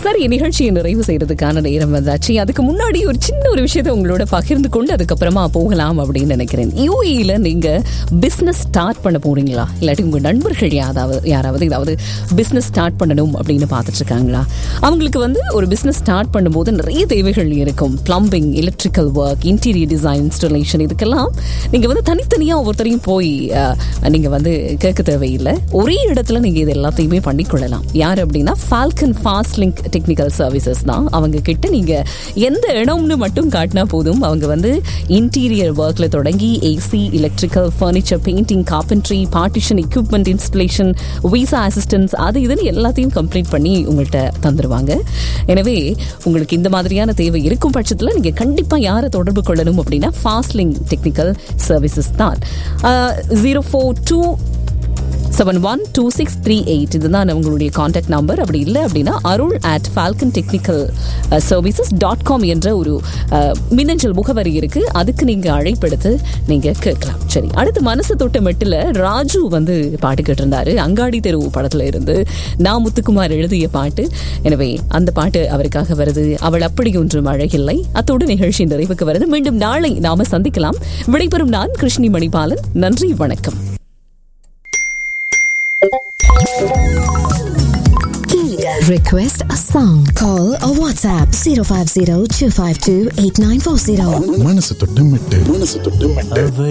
சரி நிகழ்ச்சியை நிறைவு செய்யறதுக்கான நேரம் வந்தாச்சு அதுக்கு முன்னாடி ஒரு சின்ன ஒரு விஷயத்தை உங்களோட பகிர்ந்து கொண்டு அதுக்கப்புறமா போகலாம் அப்படின்னு நினைக்கிறேன் யூஏல நீங்க பிசினஸ் ஸ்டார்ட் பண்ண போறீங்களா இல்லாட்டி உங்க நண்பர்கள் யாராவது யாராவது ஏதாவது பிசினஸ் ஸ்டார்ட் பண்ணணும் அப்படின்னு பார்த்துட்டு இருக்காங்களா அவங்களுக்கு வந்து ஒரு பிசினஸ் ஸ்டார்ட் பண்ணும்போது நிறைய தேவைகள் இருக்கும் plumbing electrical work interior design installation இதுக்கெல்லாம் நீங்க வந்து தனித்தனியா ஒவ்வொருத்தரையும் போய் அஹ், நீங்க வந்து கேட்க தேவையில்லை ஒரே இடத்துல நீங்க இது எல்லாத்தையுமே பண்ணிக்கொள்ளலாம் யார் அப்படின்னா Falcon Fast Link Technical Services தான் அவங்க கிட்ட நீங்க எந்த இடம்னு மட்டும் காட்டினா போதும் அவங்க வந்து இன்டீரியர் ஒர்க்ல தொடங்கி AC electrical furniture painting carpentry partition equipment installation visa assistance அது இதுன்னு எல்லாத்தையும் கம்ப்ளீட் பண்ணி உங்கள்கிட்ட தந்துருவாங்க எனவே உங்களுக்கு இந்த மாதிரியான தேவை இருக்கும் பட்சத்தில் நீங்க கண்டிப்பா யாரை தொடர்பு கொள்ளணும் அப்படின்னா ஃபாஸ்ட்லிங் டெக்னிக்கல் சர்வீசஸ் தான் zero four two seven one two six three eight இதுதான் உங்களுடைய காண்டாக்ட் நம்பர் அப்படி இல்லை அப்படின்னா Arul at Falcon Technical Services dot com என்ற ஒரு அஹ், மின்னஞ்சல் முகவரி இருக்கு அதுக்கு நீங்க அழைப்பெடுத்து நீங்க கேட்கலாம் சரி அடுத்து மனசு தொட்ட மெட்டில் ராஜு வந்து பாட்டு கேட்டிருந்தாரு அங்காடி தெரு படத்துல இருந்து நான் முத்துக்குமார் எழுதிய பாட்டு எனவே அந்த பாட்டு அவருக்காக வருது அவள் அப்படி ஒன்றும் அழகில்லை அத்தோடு நிகழ்ச்சி நிறைவுக்கு வருது மீண்டும் நாளை நாம சந்திக்கலாம் விடைபெறும் நான் கிருஷ்ணி மணிபாலன் நன்றி வணக்கம் Request a song. Call or WhatsApp 050 252 8940. மனசு தொட்டு மெட்டு மனசு தொட்டு மெட்டு